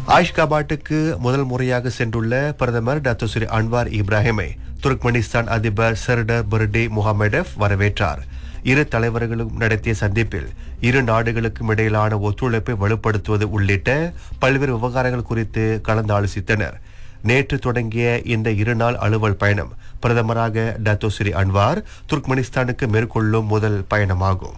ஆஷ்காபாட்டுக்கு முதல் முறையாக சென்றுள்ள பிரதமர் டாக்டர் ஸ்ரீ அன்வார் இப்ராஹிமை துர்க்மெனிஸ்தான் அதிபர் சர்டர் பர்டே முகமடெவ் வரவேற்றார் இரு தலைவர்களும் நடத்திய சந்திப்பில் இரு நாடுகளுக்கும் இடையிலான ஒத்துழைப்பை வலுப்படுத்துவது உள்ளிட்ட பல்வேறு விவகாரங்கள் குறித்து கலந்தாலோசித்தனர் நேற்று தொடங்கிய இந்த இருநாள் அலுவல் பயணம் பிரதமராக டாக்டர் ஸ்ரீ அன்வார் துர்க்மெனிஸ்தானுக்கு மேற்கொள்ளும் முதல் பயணமாகும்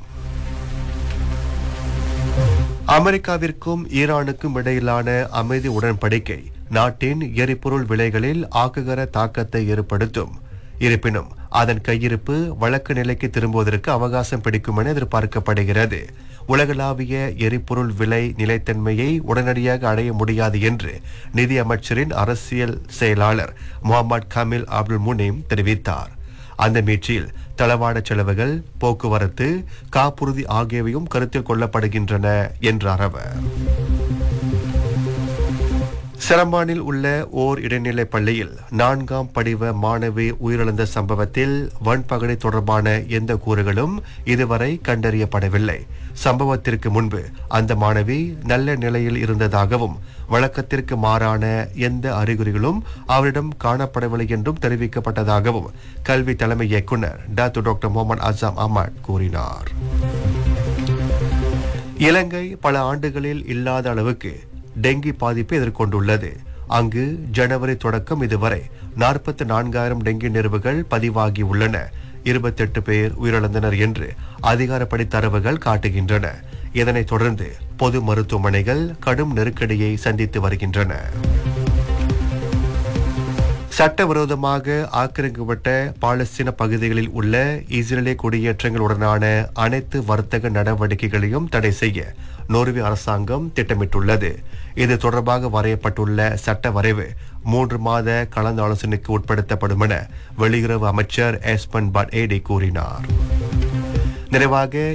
அமெரிக்காவிற்கும் ஈரானுக்கும் இடையிலான அமைதி உடன்படிக்கை நாட்டின் எரிபொருள் விலைகளில் ஆக்குகர தாக்கத்தை ஏற்படுத்தும் இருப்பினும் அதன் கையிருப்பு வழக்கு நிலைக்கு திரும்புவதற்கு அவகாசம் பிடிக்கும் என எதிர்பார்க்கப்படுகிறது உலகளாவிய எரிபொருள் விலை நிலைத்தன்மையை உடனடியாக அடைய முடியாது என்று நிதி அமைச்சரின் அரசியல் செயலாளர் முகமது கமில் அப்துல் முனீம் தெரிவித்தார் அந்த மீட்சியில் தளவாட செலவுகள் போக்குவரத்து காப்புறுதி ஆகியவையும் கருத்தில் கொள்ளப்படுகின்றன என்றார் அவர் சிரம்பானில் உள்ள ஓர் இடைநிலை பள்ளியில் நான்காம் படிவ மாணவி உயிரிழந்த சம்பவத்தில் வன்பகடை தொடர்பான எந்த கூறுகளும் இதுவரை கண்டறியப்படவில்லை சம்பவத்திற்கு முன்பு அந்த மாணவி நல்ல நிலையில் இருந்ததாகவும் வழக்கத்திற்கு மாறான எந்த அறிகுறிகளும் அவரிடம் காணப்படவில்லை என்றும் தெரிவிக்கப்பட்டதாகவும் கல்வி தலைமை இயக்குனர் டாக்டர் டாக்டர் முகமது அசாம் அஹமத் கூறினார் இலங்கை பல ஆண்டுகளில் இல்லாத அளவுக்கு டெங்கி பாதிப்பை எதிர்கொண்டுள்ளது அங்கு ஜனவரி தொடக்கம் இதுவரை நாற்பத்தி நான்காயிரம் டெங்கி நிறுவுகள் பதிவாகி உள்ளன இருபத்தெட்டு பேர் உயிரிழந்தனர் என்று அதிகாரப்படி தரவுகள் காட்டுகின்றன இதனைத் தொடர்ந்து பொது மருத்துவமனைகள் கடும் நெருக்கடியை சந்தித்து வருகின்றன சட்டவிரோதமாக ஆக்கிரமிக்கப்பட்ட பாலஸ்தீன பகுதிகளில் உள்ள இஸ்ரேலிய குடியேற்றங்களுடனான அனைத்து வர்த்தக நடவடிக்கைகளையும் தடை செய்ய நோர்வே அரசாங்கம் திட்டமிட்டுள்ளது இது தொடர்பாக வரையப்பட்டுள்ள சட்ட வரைவு மூன்று மாத கலந்தாலோசனைக்கு உட்படுத்தப்படும் என வெளியுறவு அமைச்சர் எஸ்பன் பட் ஏடி கூறினார் நிறைவாக